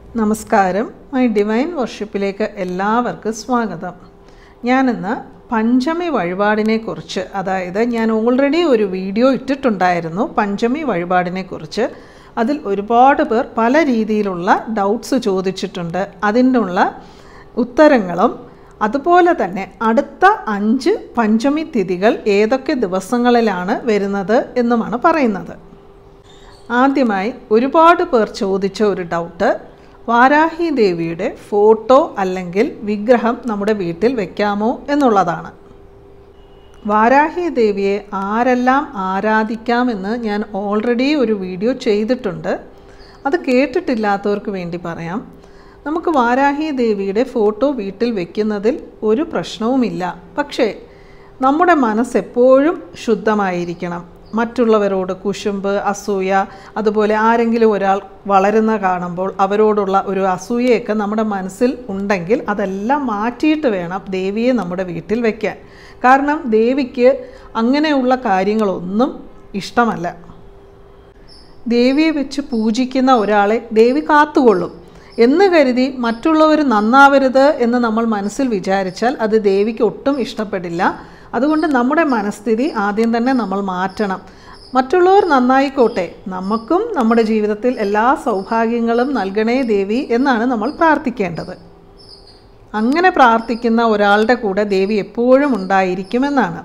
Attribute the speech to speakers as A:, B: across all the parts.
A: നമസ്കാരം my divine വർഷിപ്പിലേക്ക് എല്ലാവർക്കും സ്വാഗതം ഞാനിന്ന് പഞ്ചമി വഴിപാടിനെ കുറിച്ച് അതായത് ഞാൻ ഓൾറെഡി ഒരു വീഡിയോ ഇട്ടിട്ടുണ്ടായിരുന്നു പഞ്ചമി വഴിപാടിനെ കുറിച്ച് അതിൽ ഒരുപാട് പേർ പല രീതിയിലുള്ള ഡൗട്ട്സ് ചോദിച്ചിട്ടുണ്ട് അതിനുള്ള ഉത്തരങ്ങളും അതുപോലെ തന്നെ അടുത്ത അഞ്ച് പഞ്ചമി തിഥികൾ ഏതൊക്കെ ദിവസങ്ങളിലാണ് വരുന്നത് എന്നുമാണ് പറയുന്നത് ആദ്യമായി ഒരുപാട് പേർ ചോദിച്ച ഒരു ഡൗട്ട് വാരാഹി ദേവിയുടെ ഫോട്ടോ അല്ലെങ്കിൽ വിഗ്രഹം നമ്മുടെ വീട്ടിൽ വെക്കാമോ എന്നുള്ളതാണ് വാരാഹി ദേവിയെ ആരെല്ലാം ആരാധിക്കാമെന്ന് ഞാൻ ഓൾറെഡി ഒരു വീഡിയോ ചെയ്തിട്ടുണ്ട് അത് കേട്ടിട്ടില്ലാത്തവർക്ക് വേണ്ടി പറയാം നമുക്ക് വാരാഹി ദേവിയുടെ ഫോട്ടോ വീട്ടിൽ വെക്കുന്നതിൽ ഒരു പ്രശ്നവുമില്ല പക്ഷേ നമ്മുടെ മനസ്സെപ്പോഴും ശുദ്ധമായിരിക്കണം മറ്റുള്ളവരോട് കുശുമ്പ് അസൂയ അതുപോലെ ആരെങ്കിലും ഒരാൾ വളരുന്ന കാണുമ്പോൾ അവരോടുള്ള ഒരു അസൂയയൊക്കെ നമ്മുടെ മനസ്സിൽ ഉണ്ടെങ്കിൽ അതെല്ലാം മാറ്റിയിട്ട് വേണം ദേവിയെ നമ്മുടെ വീട്ടിൽ വയ്ക്കാൻ കാരണം ദേവിക്ക് അങ്ങനെയുള്ള കാര്യങ്ങളൊന്നും ഇഷ്ടമല്ല ദേവിയെ വെച്ച് പൂജിക്കുന്ന ഒരാളെ ദേവി കാത്തുകൊള്ളും എന്ന് കരുതി മറ്റുള്ളവർ നന്നാവരുത് എന്ന് നമ്മൾ മനസ്സിൽ വിചാരിച്ചാൽ അത് ദേവിക്ക് ഒട്ടും ഇഷ്ടപ്പെടില്ല അതുകൊണ്ട് നമ്മുടെ മനസ്ഥിതി ആദ്യം തന്നെ നമ്മൾ മാറ്റണം മറ്റുള്ളവർ നന്നായിക്കോട്ടെ നമുക്കും നമ്മുടെ ജീവിതത്തിൽ എല്ലാ സൗഭാഗ്യങ്ങളും നൽകണേ ദേവി എന്നാണ് നമ്മൾ പ്രാർത്ഥിക്കേണ്ടത് അങ്ങനെ പ്രാർത്ഥിക്കുന്ന ഒരാളുടെ കൂടെ ദേവി എപ്പോഴും ഉണ്ടായിരിക്കുമെന്നാണ്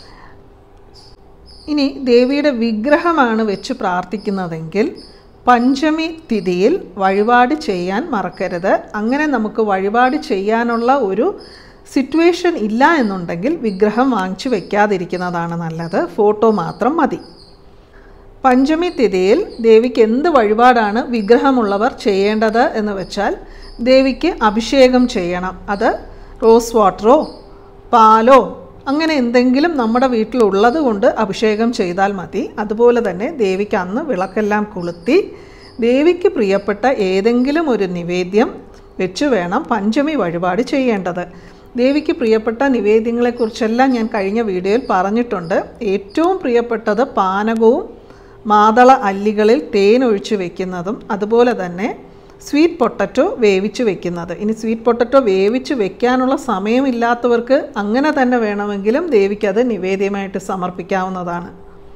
A: ഇനി ദേവിയുടെ വിഗ്രഹമാണ് വെച്ച് പ്രാർത്ഥിക്കുന്നതെങ്കിൽ പഞ്ചമി തിഥിയിൽ വഴിപാട് ചെയ്യാൻ മറക്കരുത് അങ്ങനെ നമുക്ക് വഴിപാട് ചെയ്യാനുള്ള ഒരു സിറ്റുവേഷൻ ഇല്ല എന്നുണ്ടെങ്കിൽ വിഗ്രഹം വാങ്ങിച്ചു വെക്കാതിരിക്കുന്നതാണ് നല്ലത് ഫോട്ടോ മാത്രം മതി പഞ്ചമി തിഥിയിൽ ദേവിക്ക് എന്ത് വഴിപാടാണ് വിഗ്രഹമുള്ളവർ ചെയ്യേണ്ടത് എന്ന് വെച്ചാൽ ദേവിക്ക് അഭിഷേകം ചെയ്യണം അത് റോസ് വാട്ടറോ പാലോ അങ്ങനെ എന്തെങ്കിലും നമ്മുടെ വീട്ടിലുള്ളത് കൊണ്ട് അഭിഷേകം ചെയ്താൽ മതി അതുപോലെ തന്നെ ദേവിക്ക് അന്ന് വിളക്കെല്ലാം കൊളുത്തി ദേവിക്ക് പ്രിയപ്പെട്ട ഏതെങ്കിലും ഒരു നിവേദ്യം വെച്ച് വേണം പഞ്ചമി വഴിപാട് ചെയ്യേണ്ടത് ദേവിക്ക് പ്രിയപ്പെട്ട നിവേദ്യങ്ങളെക്കുറിച്ചെല്ലാം ഞാൻ കഴിഞ്ഞ വീഡിയോയിൽ പറഞ്ഞിട്ടുണ്ട് ഏറ്റവും പ്രിയപ്പെട്ടത് പാനകവും മാതള അല്ലികളിൽ തേൻ ഒഴിച്ച് വെക്കുന്നതും അതുപോലെ തന്നെ സ്വീറ്റ് പൊട്ടറ്റോ വേവിച്ച് വെക്കുന്നത് ഇനി സ്വീറ്റ് പൊട്ടറ്റോ വേവിച്ച് വെക്കാനുള്ള സമയമില്ലാത്തവർക്ക് അങ്ങനെ തന്നെ വേണമെങ്കിലും ദേവിക്കത് നിവേദ്യമായിട്ട് സമർപ്പിക്കാവുന്നതാണ്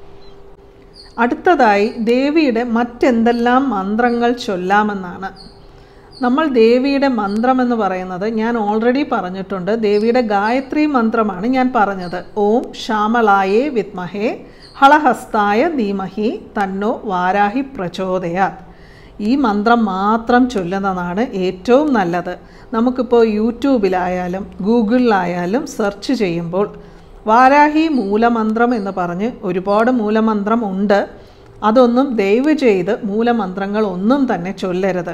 A: അടുത്തതായി ദേവിയുടെ മറ്റെന്തെല്ലാം മന്ത്രങ്ങൾ ചൊല്ലാമെന്നാണ് നമ്മൾ ദേവിയുടെ മന്ത്രം എന്ന് പറയുന്നത് ഞാൻ ഓൾറെഡി പറഞ്ഞിട്ടുണ്ട് ദേവിയുടെ ഗായത്രി മന്ത്രമാണ് ഞാൻ പറഞ്ഞത് ഓം ശ്യാമളായേ വിത്മഹേ ഹളഹസ്തായ ധീമഹി തന്നോ വാരാഹി പ്രചോദയാത് ഈ മന്ത്രം മാത്രം ചൊല്ലുന്നതാണ് ഏറ്റവും നല്ലത് നമുക്കിപ്പോൾ യൂട്യൂബിലായാലും ഗൂഗിളിലായാലും സെർച്ച് ചെയ്യുമ്പോൾ വാരാഹി മൂലമന്ത്രം എന്ന് പറഞ്ഞ് ഒരുപാട് മൂലമന്ത്രം ഉണ്ട് അതൊന്നും ദയവ് ചെയ്ത് മൂലമന്ത്രങ്ങൾ ഒന്നും തന്നെ ചൊല്ലരുത്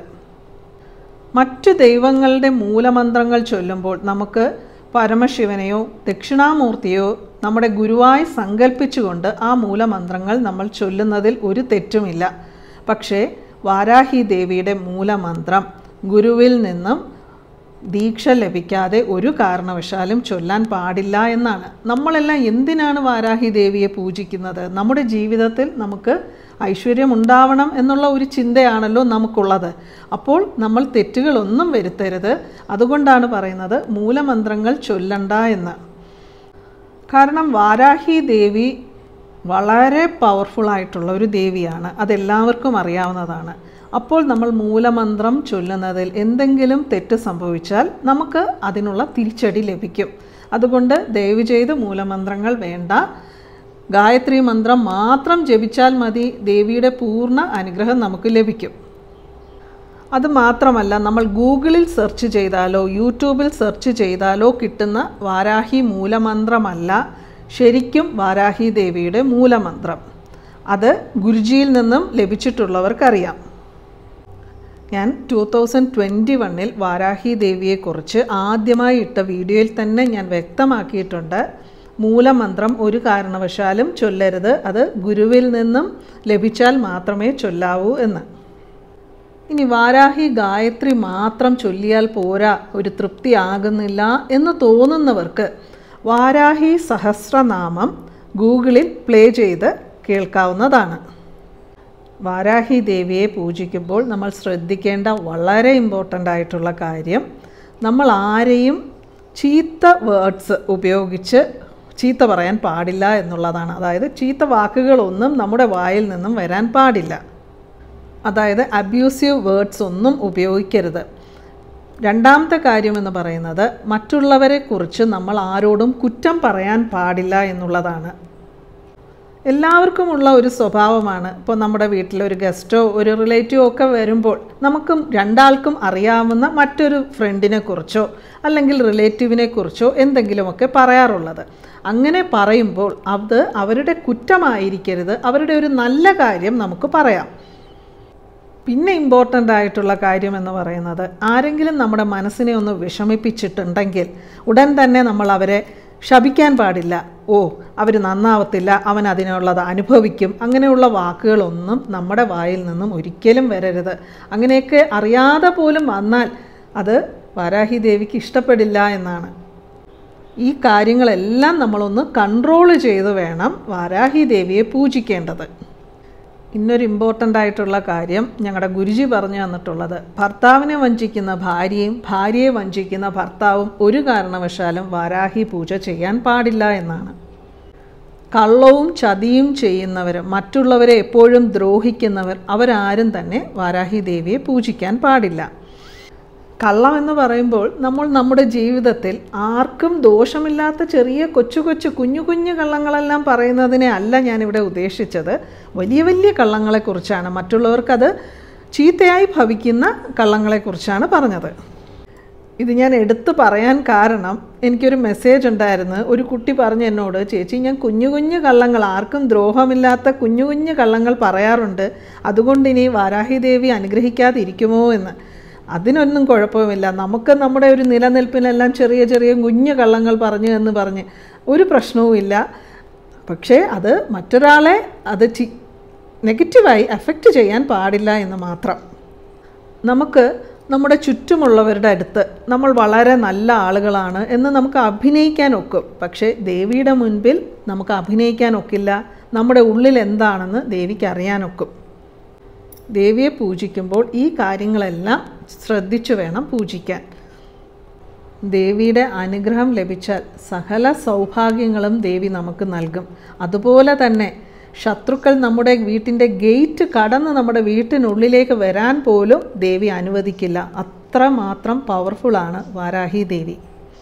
A: മറ്റു ദൈവങ്ങളുടെ മൂലമന്ത്രങ്ങൾ ചൊല്ലുമ്പോൾ നമുക്ക് പരമശിവനെയോ ദക്ഷിണാമൂർത്തിയോ നമ്മുടെ ഗുരുവായി സങ്കല്പിച്ചുകൊണ്ട് ആ മൂലമന്ത്രങ്ങൾ നമ്മൾ ചൊല്ലുന്നതിൽ ഒരു തെറ്റുമില്ല പക്ഷേ വാരാഹി ദേവിയുടെ മൂലമന്ത്രം ഗുരുവിൽ നിന്നും ദീക്ഷ ലഭിക്കാതെ ഒരു കാരണവശാലും ചൊല്ലാൻ പാടില്ല എന്നാണ് നമ്മളെല്ലാം എന്തിനാണ് വാരാഹി ദേവിയെ പൂജിക്കുന്നത് നമ്മുടെ ജീവിതത്തിൽ നമുക്ക് ഐശ്വര്യം ഉണ്ടാവണം എന്നുള്ള ഒരു ചിന്തയാണല്ലോ നമുക്കുള്ളത് അപ്പോൾ നമ്മൾ തെറ്റുകളൊന്നും വരുത്തരുത് അതുകൊണ്ടാണ് പറയുന്നത് മൂലമന്ത്രങ്ങൾ ചൊല്ലണ്ട എന്ന് കാരണം വാരാഹി ദേവി വളരെ പവർഫുൾ ആയിട്ടുള്ള ഒരു ദേവിയാണ് അതെല്ലാവർക്കും അറിയാവുന്നതാണ് അപ്പോൾ നമ്മൾ മൂലമന്ത്രം ചൊല്ലുന്നതിൽ എന്തെങ്കിലും തെറ്റ് സംഭവിച്ചാൽ നമുക്ക് അതിനുള്ള തിരിച്ചടി ലഭിക്കും അതുകൊണ്ട് ദയവ് ചെയ്ത് മൂലമന്ത്രങ്ങൾ വേണ്ട ഗായത്രി മന്ത്രം മാത്രം ജപിച്ചാൽ മതി ദേവിയുടെ പൂർണ്ണ അനുഗ്രഹം നമുക്ക് ലഭിക്കും അത് മാത്രമല്ല നമ്മൾ ഗൂഗിളിൽ സെർച്ച് ചെയ്താലോ യൂട്യൂബിൽ സെർച്ച് ചെയ്താലോ കിട്ടുന്ന വാരാഹി മൂലമന്ത്രമല്ല ശരിക്കും വാരാഹി ദേവിയുടെ മൂലമന്ത്രം അത് ഗുരുജിയിൽ നിന്നും ലഭിച്ചിട്ടുള്ളവർക്കറിയാം ഞാൻ ടു തൗസൻഡ് ട്വൻറ്റി വണ്ണിൽ വാരാഹി ദേവിയെക്കുറിച്ച് ആദ്യമായി ഇട്ട വീഡിയോയിൽ തന്നെ ഞാൻ വ്യക്തമാക്കിയിട്ടുണ്ട് മൂലമന്ത്രം ഒരു കാരണവശാലും ചൊല്ലരുത് അത് ഗുരുവിൽ നിന്നും ലഭിച്ചാൽ മാത്രമേ ചൊല്ലാവൂ എന്ന് ഇനി വാരാഹി ഗായത്രി മാത്രം ചൊല്ലിയാൽ പോരാ ഒരു തൃപ്തി ആകുന്നില്ല എന്ന് തോന്നുന്നവർക്ക് വാരാഹി സഹസ്രനാമം ഗൂഗിളിൽ പ്ലേ ചെയ്ത് കേൾക്കാവുന്നതാണ് വാരാഹി ദേവിയെ പൂജിക്കുമ്പോൾ നമ്മൾ ശ്രദ്ധിക്കേണ്ട വളരെ ഇമ്പോർട്ടൻ്റ് ആയിട്ടുള്ള കാര്യം നമ്മൾ ആരെയും ചീത്ത വേർഡ്സ് ഉപയോഗിച്ച് ചീത്ത പറയാൻ പാടില്ല എന്നുള്ളതാണ് അതായത് ചീത്ത വാക്കുകളൊന്നും നമ്മുടെ വായിൽ നിന്നും വരാൻ പാടില്ല അതായത് അബ്യൂസീവ് വേർഡ്സ് ഒന്നും ഉപയോഗിക്കരുത് രണ്ടാമത്തെ കാര്യം എന്ന് പറയുന്നത് മറ്റുള്ളവരെ കുറിച്ച് നമ്മൾ ആരോടും കുറ്റം പറയാൻ പാടില്ല എന്നുള്ളതാണ് എല്ലാവർക്കുമുള്ള ഒരു സ്വഭാവമാണ് ഇപ്പോൾ നമ്മുടെ വീട്ടിലൊരു ഗസ്റ്റോ ഒരു റിലേറ്റീവോ ഒക്കെ വരുമ്പോൾ നമുക്കും രണ്ടാൾക്കും അറിയാവുന്ന മറ്റൊരു ഫ്രണ്ടിനെ കുറിച്ചോ അല്ലെങ്കിൽ റിലേറ്റീവിനെ കുറിച്ചോ എന്തെങ്കിലുമൊക്കെ പറയാറുള്ളത് അങ്ങനെ പറയുമ്പോൾ അത് അവരുടെ കുറ്റമായിരിക്കരുത് അവരുടെ ഒരു നല്ല കാര്യം നമുക്ക് പറയാം പിന്നെ ഇമ്പോർട്ടൻ്റ് ആയിട്ടുള്ള കാര്യം എന്ന് പറയുന്നത് ആരെങ്കിലും നമ്മുടെ മനസ്സിനെ ഒന്ന് വിഷമിപ്പിച്ചിട്ടുണ്ടെങ്കിൽ ഉടൻ തന്നെ നമ്മൾ അവരെ ശപിക്കാൻ പാടില്ല ഓ അവർ നന്നാവത്തില്ല അവൻ അതിനുള്ളത് അനുഭവിക്കും അങ്ങനെയുള്ള വാക്കുകളൊന്നും നമ്മുടെ വായിൽ നിന്നും ഒരിക്കലും വരരുത് അങ്ങനെയൊക്കെ അറിയാതെ പോലും വന്നാൽ അത് വാരാഹി ദേവിക്ക് ഇഷ്ടപ്പെടില്ല എന്നാണ് ഈ കാര്യങ്ങളെല്ലാം നമ്മളൊന്ന് കൺട്രോൾ ചെയ്ത് വേണം വാരാഹി ദേവിയെ പൂജിക്കേണ്ടത് ഇന്നൊരു ഇമ്പോർട്ടൻ്റ് ആയിട്ടുള്ള കാര്യം ഞങ്ങളുടെ ഗുരുജി പറഞ്ഞു തന്നിട്ടുള്ളത് ഭർത്താവിനെ വഞ്ചിക്കുന്ന ഭാര്യയും ഭാര്യയെ വഞ്ചിക്കുന്ന ഭർത്താവും ഒരു കാരണവശാലും വാരാഹി പൂജ ചെയ്യാൻ പാടില്ല എന്നാണ് കള്ളവും ചതിയും ചെയ്യുന്നവർ മറ്റുള്ളവരെ എപ്പോഴും ദ്രോഹിക്കുന്നവർ അവരാരും തന്നെ വാരാഹി ദേവിയെ പൂജിക്കാൻ പാടില്ല കള്ളം എന്ന് പറയുമ്പോൾ നമ്മൾ നമ്മുടെ ജീവിതത്തിൽ ആർക്കും ദോഷമില്ലാത്ത ചെറിയ കൊച്ചു കൊച്ചു കുഞ്ഞു കുഞ്ഞു കള്ളങ്ങളെല്ലാം പറയുന്നതിനെ അല്ല ഞാനിവിടെ ഉദ്ദേശിച്ചത് വലിയ വലിയ കള്ളങ്ങളെക്കുറിച്ചാണ് മറ്റുള്ളവർക്കത് ചീത്തയായി ഭവിക്കുന്ന കള്ളങ്ങളെക്കുറിച്ചാണ് പറഞ്ഞത് ഇത് ഞാൻ എടുത്തു പറയാൻ കാരണം എനിക്കൊരു മെസ്സേജ് ഉണ്ടായിരുന്നു ഒരു കുട്ടി പറഞ്ഞു എന്നോട് ചേച്ചി ഞാൻ കുഞ്ഞു കുഞ്ഞു കള്ളങ്ങൾ ആർക്കും ദ്രോഹമില്ലാത്ത കുഞ്ഞു കുഞ്ഞു കള്ളങ്ങൾ പറയാറുണ്ട് അതുകൊണ്ട് ഇനി വാരാഹി ദേവി അനുഗ്രഹിക്കാതിരിക്കുമോ എന്ന് അതിനൊന്നും കുഴപ്പമില്ല നമുക്ക് നമ്മുടെ ഒരു നിലനിൽപ്പിനെല്ലാം ചെറിയ ചെറിയ കുഞ്ഞു കള്ളങ്ങൾ പറഞ്ഞു എന്ന് പറഞ്ഞ് ഒരു പ്രശ്നവുമില്ല പക്ഷേ അത് മറ്റൊരാളെ അത് ചി നെഗറ്റീവായി അഫക്റ്റ് ചെയ്യാൻ പാടില്ല എന്ന് മാത്രം നമുക്ക് നമ്മുടെ ചുറ്റുമുള്ളവരുടെ അടുത്ത് നമ്മൾ വളരെ നല്ല ആളുകളാണ് എന്ന് നമുക്ക് അഭിനയിക്കാൻ ഒക്കും പക്ഷേ ദേവിയുടെ മുൻപിൽ നമുക്ക് അഭിനയിക്കാൻ ഒക്കില്ല നമ്മുടെ ഉള്ളിൽ എന്താണെന്ന് ദേവിക്ക് അറിയാനൊക്കും ദേവിയെ പൂജിക്കുമ്പോൾ ഈ കാര്യങ്ങളെല്ലാം ശ്രദ്ധിച്ചു വേണം പൂജിക്കാൻ ദേവിയുടെ അനുഗ്രഹം ലഭിച്ചാൽ സകല സൗഭാഗ്യങ്ങളും ദേവി നമുക്ക് നൽകും അതുപോലെ തന്നെ ശത്രുക്കൾ നമ്മുടെ വീട്ടിൻ്റെ ഗേറ്റ് കടന്ന് നമ്മുടെ വീട്ടിനുള്ളിലേക്ക് വരാൻ പോലും ദേവി അനുവദിക്കില്ല അത്രമാത്രം പവർഫുള്ളാണ് വാരാഹി ദേവി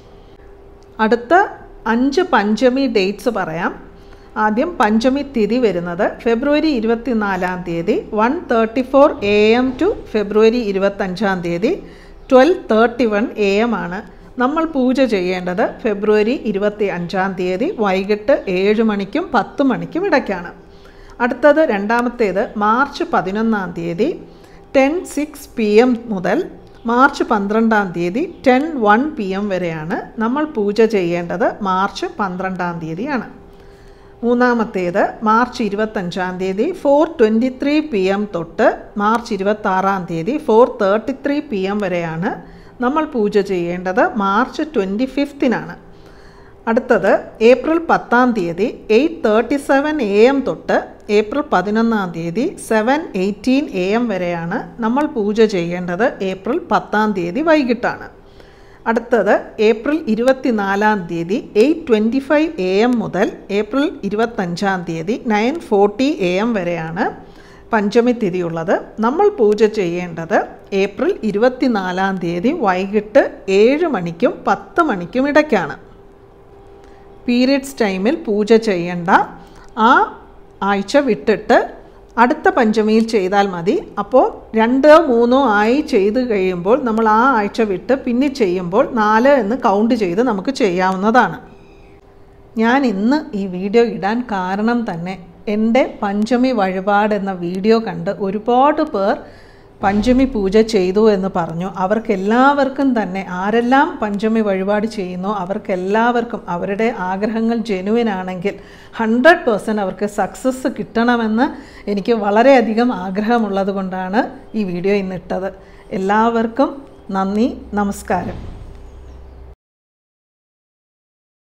A: അടുത്ത അഞ്ച് പഞ്ചമി ഡേറ്റ്സ് പറയാം ആദ്യം പഞ്ചമി തിഥി വരുന്നത് ഫെബ്രുവരി ഇരുപത്തിനാലാം തീയതി one thirty four A M to ഫെബ്രുവരി ഇരുപത്തഞ്ചാം തീയതി twelve thirty one A M ആണ് നമ്മൾ പൂജ ചെയ്യേണ്ടത് ഫെബ്രുവരി ഇരുപത്തി അഞ്ചാം തീയതി വൈകിട്ട് ഏഴ് മണിക്കും പത്ത് മണിക്കും ഇടയ്ക്കാണ് അടുത്തത് രണ്ടാമത്തേത് മാർച്ച് പതിനൊന്നാം തീയതി ടെൻ സിക്സ് പി എം മുതൽ മാർച്ച് പന്ത്രണ്ടാം തീയതി ടെൻ വൺ പി എം വരെയാണ് നമ്മൾ പൂജ ചെയ്യേണ്ടത് മാർച്ച് പന്ത്രണ്ടാം തീയതിയാണ് മൂന്നാമത്തേത് മാർച്ച് ഇരുപത്തഞ്ചാം തീയതി four twenty three P M തൊട്ട് മാർച്ച് ഇരുപത്താറാം തീയതി four thirty three P M വരെയാണ് നമ്മൾ പൂജ ചെയ്യേണ്ടത് മാർച്ച് ട്വൻറ്റി ഫിഫ്തിനാണ് അടുത്തത് ഏപ്രിൽ പത്താം തീയതി eight thirty seven A M തൊട്ട് ഏപ്രിൽ പതിനൊന്നാം തീയതി സെവൻ എയ്റ്റീൻ എ എം വരെയാണ് നമ്മൾ പൂജ ചെയ്യേണ്ടത് ഏപ്രിൽ പത്താം തീയതി വൈകിട്ടാണ് അടുത്തത് ഏപ്രിൽ ഇരുപത്തിനാലാം തീയതി eight twenty five A M മുതൽ ഏപ്രിൽ ഇരുപത്തഞ്ചാം തീയതി നയൻ ഫോർട്ടി എ എം വരെയാണ് പഞ്ചമി തിഥിയുള്ളത് നമ്മൾ പൂജ ചെയ്യേണ്ടത് ഏപ്രിൽ ഇരുപത്തിനാലാം തീയതി വൈകിട്ട് ഏഴ് മണിക്കും പത്ത് മണിക്കും ഇടയ്ക്കാണ് പീരിയഡ്സ് ടൈമിൽ പൂജ ചെയ്യേണ്ട ആ ആഴ്ച വിട്ടിട്ട് അടുത്ത പഞ്ചമിയിൽ ചെയ്താൽ മതി അപ്പോൾ രണ്ടോ മൂന്നോ ആയി ചെയ്ത് കഴിയുമ്പോൾ നമ്മൾ ആ ആഴ്ച വിട്ട് പിന്നെ ചെയ്യുമ്പോൾ നാല് എന്ന് കൗണ്ട് ചെയ്ത് നമുക്ക് ചെയ്യാവുന്നതാണ് ഞാൻ ഇന്ന് ഈ വീഡിയോ ഇടാൻ കാരണം തന്നെ എൻ്റെ പഞ്ചമി വഴിപാട് എന്ന വീഡിയോ കണ്ട് ഒരുപാട് പേർ പഞ്ചമി പൂജ ചെയ്തു എന്ന് പറഞ്ഞു അവർക്കെല്ലാവർക്കും തന്നെ ആരെല്ലാം പഞ്ചമി വഴിപാട് ചെയ്യുന്നോ അവർക്കെല്ലാവർക്കും അവരുടെ ആഗ്രഹങ്ങൾ ജെനുവിൻ ആണെങ്കിൽ ഹൺഡ്രഡ് പേഴ്സൻറ്റ് അവർക്ക് സക്സസ് കിട്ടണമെന്ന് എനിക്ക് വളരെയധികം ആഗ്രഹമുള്ളത് കൊണ്ടാണ് ഈ വീഡിയോ ഇന്നിട്ടത് എല്ലാവർക്കും നന്ദി നമസ്കാരം